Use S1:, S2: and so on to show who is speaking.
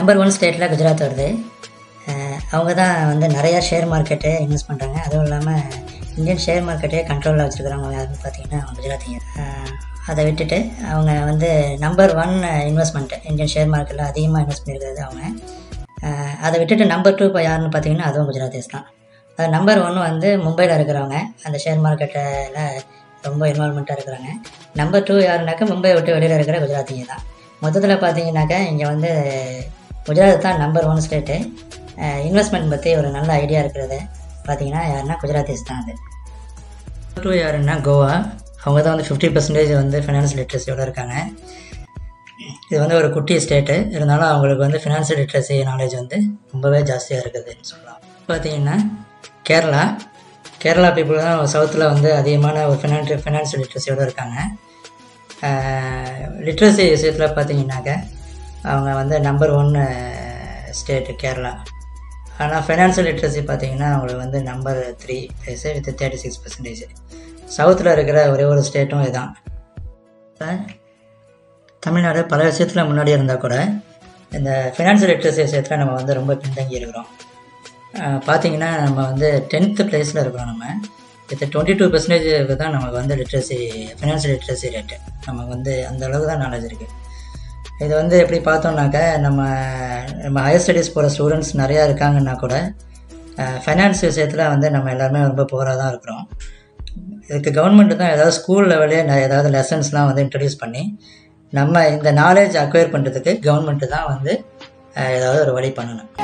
S1: number one ஸ்டேட்டில் குஜராத் வருது அஹ் அவங்க தான் வந்து நிறையா ஷேர் மார்க்கெட்டு இன்வெஸ்ட் பண்ணுறாங்க அதுவும் இல்லாமல் இந்தியன் ஷேர் மார்க்கெட்டே கண்ட்ரோலில் வச்சுருக்கிறவங்க யாருன்னு பார்த்தீங்கன்னா அவங்க குஜராத்திங்க அஹ் அதை விட்டுட்டு அவங்க வந்து number one investment Indian share மார்க்கெட்டில் அதிகமாக இன்வெஸ்ட் பண்ணியிருக்கிறது அவங்க அஹ் அதை விட்டுட்டு நம்பர் டூ இப்போ யாருன்னு பார்த்தீங்கன்னா அதுவும் குஜராத்திஸ் தான் அது நம்பர் ஒன் வந்து மும்பையில் இருக்கிறவங்க அந்த ஷேர் மார்க்கெட்டில் ரொம்ப இன்வால்மெண்ட்டாக இருக்கிறாங்க நம்பர் டூ யாருனாக்கா மும்பை விட்டு வெளியில் இருக்கிற குஜராத்திங்க தான் மொத்தத்தில் பார்த்தீங்கன்னாக்கா இங்கே வந்து குஜராத் தான் நம்பர் ஒன் ஸ்டேட்டு இன்வெஸ்ட்மெண்ட் பற்றி ஒரு நல்ல ஐடியா இருக்கிறது பார்த்தீங்கன்னா யாருன்னா குஜராத்திஸ் தான் அது டூ யாருன்னா கோவா அவங்க தான் வந்து ஃபிஃப்டி பர்சன்டேஜ் வந்து ஃபினான்ஷியல் லிட்ரஸியோட இருக்காங்க இது வந்து ஒரு குட்டி ஸ்டேட்டு இருந்தாலும் அவங்களுக்கு வந்து ஃபினான்ஷியல் லிட்ரஸி நாலேஜ் வந்து ரொம்பவே ஜாஸ்தியாக இருக்குதுன்னு சொல்லலாம் பார்த்தீங்கன்னா கேரளா கேரளா பீப்புள் தான் சவுத்தில் வந்து அதிகமான ஒரு ஃபினான்ஷியல் ஃபினான்ஷியல் லிட்ரஸியோடு இருக்காங்க லிட்ரஸி விஷயத்தில் பார்த்தீங்கன்னாக்க அவங்க வந்து நம்பர் ஒன் ஸ்டேட்டு கேரளா ஆனால் ஃபைனான்ஷியல் லிட்ரஸி பார்த்தீங்கன்னா அவங்களுக்கு வந்து number three place with thirty six percentage சவுத்தில் இருக்கிற ஒரே ஒரு ஸ்டேட்டும் இதுதான் இப்ப தமிழ்நாடு பல விஷயத்தில் முன்னாடி இருந்தால் கூட இந்த ஃபினான்ஷியல் லிட்ரஸி விஷயத்தில் நம்ம வந்து ரொம்ப பின்தங்கி இருக்கிறோம் அஹ் பார்த்தீங்கன்னா நம்ம வந்து டென்த்து பிளேஸில் இருக்கிறோம் நம்ம வித் டுவெண்ட்டி டூ பர்சன்டேஜ் தான் நமக்கு வந்து லிட்ரஸி ஃபினான்ஷியல் லிட்ரஸி ரேட்டு நமக்கு வந்து அந்த அளவுக்கு தான் நாலேஜ் இருக்குது இது வந்து எப்படி பார்த்தோம்னாக்க நம்ம நம்ம ஹையர் ஸ்டடீஸ் போகிற ஸ்டூடெண்ட்ஸ் நிறையா இருக்காங்கன்னா கூட ஃபைனான்ஸ் விஷயத்தில் வந்து நம்ம எல்லாருமே ரொம்ப புகராக தான் இருக்கிறோம் இதுக்கு கவர்மெண்ட் தான் ஏதாவது ஸ்கூல் லெவலே ஏதாவது லெசன்ஸ்லாம் வந்து இன்ட்ரடியூஸ் பண்ணி நம்ம இந்த நாலேஜ் அக்வயர் பண்ணுறதுக்கு கவர்மெண்ட்டு தான் வந்து அஹ், ஏதாவது ஒரு வழி பண்ணணும்